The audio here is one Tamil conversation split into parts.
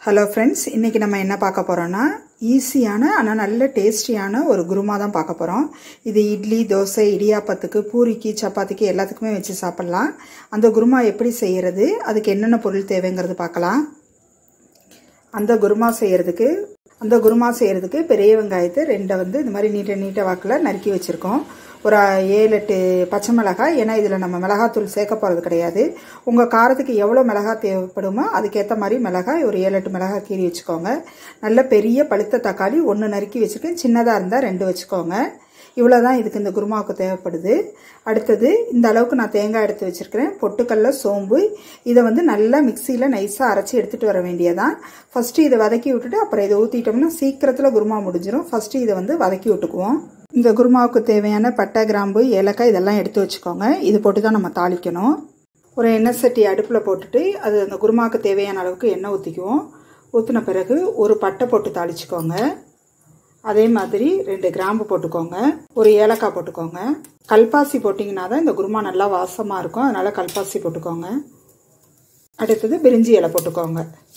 ஹலோ ஃப்ரெண்ட்ஸ் இன்றைக்கி நம்ம என்ன பார்க்க போகிறோன்னா ஈஸியான ஆனால் நல்ல டேஸ்டியான ஒரு குருமா தான் பார்க்க போகிறோம் இது இட்லி தோசை இடியாப்பத்துக்கு பூரிக்கு சப்பாத்திக்கு எல்லாத்துக்குமே வச்சு சாப்பிட்லாம் அந்த குருமா எப்படி செய்கிறது அதுக்கு என்னென்ன பொருள் தேவைங்கிறது பார்க்கலாம் அந்த குருமா செய்கிறதுக்கு அந்த குருமா செய்கிறதுக்கு பெரிய வெங்காயத்தை ரெண்டை வந்து இந்த மாதிரி நீட்ட நீட்ட வாக்கில் நறுக்கி வச்சுருக்கோம் ஒரு ஏழு எட்டு பச்சை மிளகாய் ஏன்னா இதில் நம்ம மிளகாத்தூள் சேர்க்க போகிறது கிடையாது உங்கள் காரத்துக்கு எவ்வளோ மிளகாய் தேவைப்படுமோ அதுக்கேற்ற மாதிரி மிளகாய் ஒரு ஏழு எட்டு மிளகாய் கீறி வச்சுக்கோங்க நல்ல பெரிய பழுத்த தக்காளி ஒன்று நறுக்கி வச்சுருக்கேன் சின்னதாக இருந்தால் ரெண்டு வச்சுக்கோங்க இவ்வளோ தான் இதுக்கு இந்த குருமாவுக்கு தேவைப்படுது அடுத்தது இந்த அளவுக்கு நான் தேங்காய் எடுத்து வச்சுருக்கிறேன் பொட்டுக்கல்ல சோம்பு இதை வந்து நல்லா மிக்சியில் நைஸாக அரைச்சி எடுத்துகிட்டு வர வேண்டியதான் ஃபஸ்ட்டு இதை வதக்கி விட்டுட்டு அப்புறம் இதை ஊற்றிட்டோம்னா சீக்கிரத்தில் குருமா முடிஞ்சிடும் ஃபஸ்ட்டு இதை வந்து வதக்கி விட்டுக்குவோம் இந்த குருமாவுக்கு தேவையான பட்டை கிராம்பு ஏலக்காய் இதெல்லாம் எடுத்து வச்சுக்கோங்க இது போட்டு தான் நம்ம தாளிக்கணும் ஒரு எண்ணெய் சட்டி அடுப்பில் போட்டுட்டு அது அந்த குருமாவுக்கு தேவையான அளவுக்கு எண்ணெய் ஊற்றிக்குவோம் ஊற்றின பிறகு ஒரு பட்டை போட்டு தாளிச்சுக்கோங்க அதே மாதிரி ரெண்டு கிராம்பு போட்டுக்கோங்க ஒரு ஏலக்காய் போட்டுக்கோங்க கல்பாசி போட்டிங்கன்னா தான் இந்த குருமா நல்லா வாசமாக இருக்கும் அதனால் கல்பாசி போட்டுக்கோங்க அடுத்தது பிரிஞ்சி இலை போட்டுக்கோங்க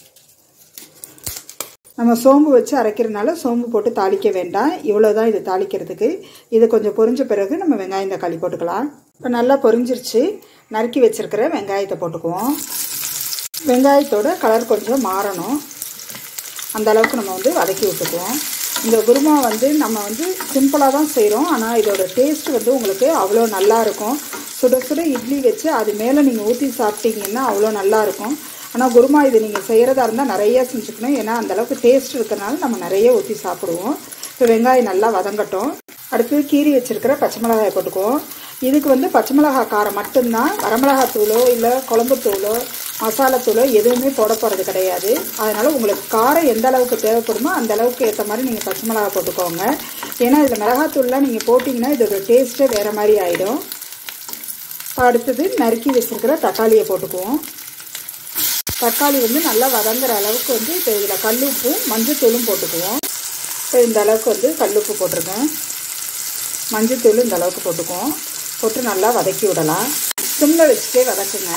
நம்ம சோம்பு வச்சு அரைக்கிறதுனால சோம்பு போட்டு தாளிக்க வேண்டாம் இவ்வளோ தான் இது தாளிக்கிறதுக்கு இது கொஞ்சம் பொரிஞ்ச பிறகு நம்ம வெங்காயம் தக்காளி போட்டுக்கலாம் இப்போ நல்லா பொரிஞ்சிருச்சு நறுக்கி வச்சுருக்கிற வெங்காயத்தை போட்டுக்குவோம் வெங்காயத்தோட கலர் கொஞ்சம் மாறணும் அந்த அளவுக்கு நம்ம வந்து வதக்கி விட்டுக்குவோம் இந்த குருமா வந்து நம்ம வந்து சிம்பிளாக தான் செய்கிறோம் ஆனால் இதோட டேஸ்ட் வந்து உங்களுக்கு அவ்வளோ நல்லா இருக்கும் சுட சுட இட்லி வச்சு அது மேலே நீங்கள் ஊற்றி சாப்பிட்டீங்கன்னா அவ்வளோ நல்லா இருக்கும் ஆனால் குருமா இது நீங்கள் செய்கிறதா இருந்தால் நிறைய செஞ்சுக்கணும் ஏன்னா அந்தளவுக்கு டேஸ்ட் இருக்கிறனால நம்ம நிறைய ஊற்றி சாப்பிடுவோம் இப்போ வெங்காயம் நல்லா வதங்கட்டும் அடுத்து கீரி வச்சுருக்கிற பச்சை மிளகாயை போட்டுக்குவோம் இதுக்கு வந்து பச்சை மிளகாய் காரம் மட்டும்தான் வரமிளகாய் தூளோ இல்லை குழம்பு தூளோ மசாலா தூளோ எதுவுமே போட போகிறது கிடையாது அதனால் உங்களுக்கு காரம் எந்த அளவுக்கு தேவைப்படுமோ அந்த அளவுக்கு ஏற்ற மாதிரி நீங்கள் பச்சை மிளகாய் போட்டுக்கோங்க ஏன்னா இதில் மிளகாத்தூள்லாம் நீங்கள் போட்டிங்கன்னா இதோட டேஸ்ட்டே வேறு மாதிரி ஆகிடும் அடுத்தது நறுக்கி வச்சுருக்கிற தக்காளியை போட்டுக்குவோம் தக்காளி வந்து நல்லா வதங்குற அளவுக்கு வந்து இப்போ இதில் கல்லுப்பும் மஞ்சத்தூளும் போட்டுக்குவோம் இப்போ இந்த அளவுக்கு வந்து கல்லுப்பு போட்டிருக்கேன் மஞ்சத்தூள் இந்த அளவுக்கு போட்டுக்குவோம் போட்டு நல்லா வதக்கி விடலாம் சிம்மில் வச்சுட்டே வதக்குங்க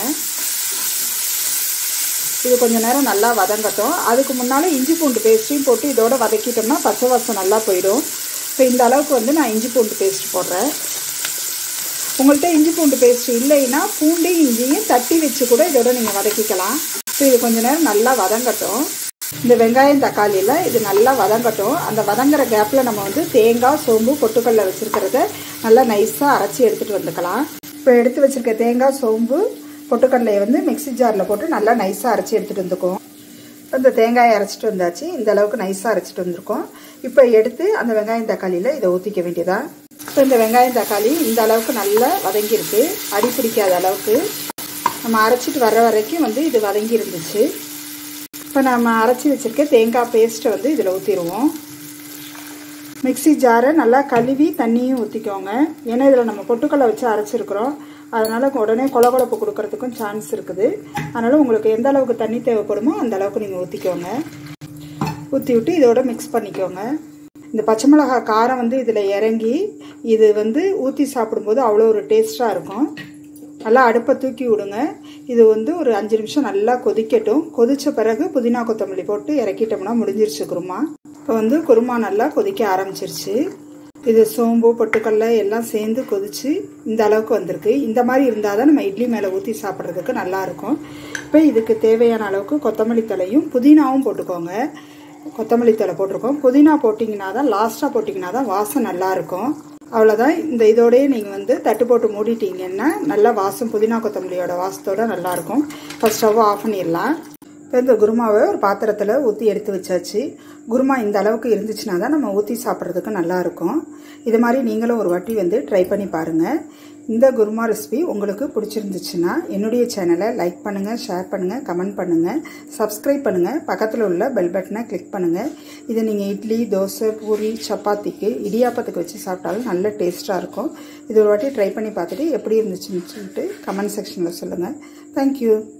இது கொஞ்சம் நேரம் நல்லா வதங்கட்டும் அதுக்கு முன்னால் இஞ்சி பூண்டு பேஸ்ட்டையும் போட்டு இதோட வதக்கிட்டோம்னா பச்சை வாசம் நல்லா போயிடும் இப்போ இந்த அளவுக்கு வந்து நான் இஞ்சி பூண்டு பேஸ்ட் போடுறேன் உங்கள்கிட்ட இஞ்சி பூண்டு பேஸ்ட் இல்லைன்னா பூண்டு இஞ்சியும் தட்டி வச்சு கூட இதோட நீங்கள் வதக்கிக்கலாம் இப்போ இது கொஞ்சம் நேரம் நல்லா வதங்கட்டும் இந்த வெங்காயம் தக்காளியில் இது நல்லா வதங்கட்டும் அந்த வதங்குற கேப்பில் நம்ம வந்து தேங்காய் சோம்பு பொட்டுக்கல்ல வச்சுருக்கிறத நல்லா நைஸாக அரைச்சி எடுத்துகிட்டு வந்துக்கலாம் இப்போ எடுத்து வச்சுருக்க தேங்காய் சோம்பு பொட்டுக்கடலையை வந்து மிக்சி ஜாரில் போட்டு நல்லா நைஸாக அரைச்சி எடுத்துகிட்டு வந்துக்குவோம் இந்த தேங்காயை அரைச்சிட்டு வந்தாச்சு இந்த அளவுக்கு நைஸாக அரைச்சிட்டு வந்திருக்கோம் இப்போ எடுத்து அந்த வெங்காயம் தக்காளியில் இதை ஊற்றிக்க வேண்டியதா இப்போ இந்த வெங்காயம் தக்காளி இந்த அளவுக்கு நல்லா வதங்கியிருக்கு அடி பிடிக்காத அளவுக்கு நம்ம அரைச்சிட்டு வர்ற வரைக்கும் வந்து இது வதங்கி இருந்துச்சு இப்போ நம்ம அரைச்சி வச்சுருக்க தேங்காய் பேஸ்ட்டை வந்து இதில் ஊற்றிடுவோம் மிக்சி ஜாரை நல்லா கழுவி தண்ணியும் ஊற்றிக்கோங்க ஏன்னா இதில் நம்ம பொட்டுக்கடலை வச்சு அரைச்சிருக்கிறோம் அதனால் உடனே கொலகொலப்பு கொடுக்கறதுக்கும் சான்ஸ் இருக்குது அதனால் உங்களுக்கு எந்த அளவுக்கு தண்ணி தேவைப்படுமோ அந்த அளவுக்கு நீங்கள் ஊற்றிக்கோங்க ஊற்றி விட்டு இதோட மிக்ஸ் பண்ணிக்கோங்க இந்த பச்சை மிளகாய் காரம் வந்து இதில் இறங்கி இது வந்து ஊற்றி சாப்பிடும்போது அவ்வளோ ஒரு டேஸ்ட்டாக இருக்கும் நல்லா அடுப்பை தூக்கி விடுங்க இது வந்து ஒரு அஞ்சு நிமிஷம் நல்லா கொதிக்கட்டும் கொதித்த பிறகு புதினா கொத்தமல்லி போட்டு இறக்கிட்டோம்னா முடிஞ்சிருச்சு குருமா இப்போ வந்து குருமா நல்லா கொதிக்க ஆரம்பிச்சிருச்சு இது சோம்பு பொட்டுக்கடல எல்லாம் சேர்ந்து கொதிச்சு இந்த அளவுக்கு வந்திருக்கு இந்த மாதிரி இருந்தால் தான் நம்ம இட்லி மேலே ஊற்றி சாப்பிட்றதுக்கு நல்லாயிருக்கும் இப்போ இதுக்கு தேவையான அளவுக்கு கொத்தமல்லி தலையும் புதினாவும் போட்டுக்கோங்க கொத்தமல்லி தலை போட்டிருக்கோம் புதினா போட்டிங்கன்னா தான் லாஸ்ட்டாக போட்டிங்கன்னா தான் வாசம் நல்லாயிருக்கும் அவ்வளோதான் இந்த இதோடய நீங்கள் வந்து தட்டு போட்டு மூடிட்டீங்கன்னா நல்லா வாசம் புதினா கொத்தமல்லியோட வாசத்தோட நல்லாயிருக்கும் ஃபஸ்ட் ஸ்டவ் ஆஃப் பண்ணிடலாம் இப்போ இந்த குருமாவை ஒரு பாத்திரத்தில் ஊற்றி எடுத்து வச்சாச்சு குருமா இந்த அளவுக்கு இருந்துச்சுன்னா தான் நம்ம ஊற்றி சாப்பிட்றதுக்கு நல்லாயிருக்கும் இது மாதிரி நீங்களும் ஒரு வாட்டி வந்து ட்ரை பண்ணி பாருங்கள் இந்த குருமா ரெசிபி உங்களுக்கு பிடிச்சிருந்துச்சுன்னா என்னுடைய சேனலை லைக் பண்ணுங்கள் ஷேர் பண்ணுங்கள் கமெண்ட் பண்ணுங்கள் சப்ஸ்கிரைப் பண்ணுங்கள் பக்கத்தில் உள்ள பெல் பட்டனை கிளிக் பண்ணுங்கள் இதை நீங்கள் இட்லி தோசை பூரி சப்பாத்திக்கு இடியாப்பத்துக்கு வச்சு சாப்பிட்டாலும் நல்ல டேஸ்ட்டாக இருக்கும் இது ஒரு வாட்டி ட்ரை பண்ணி பார்த்துட்டு எப்படி இருந்துச்சுன்னு சொல்லிட்டு கமெண்ட் செக்ஷனில் சொல்லுங்கள் தேங்க்யூ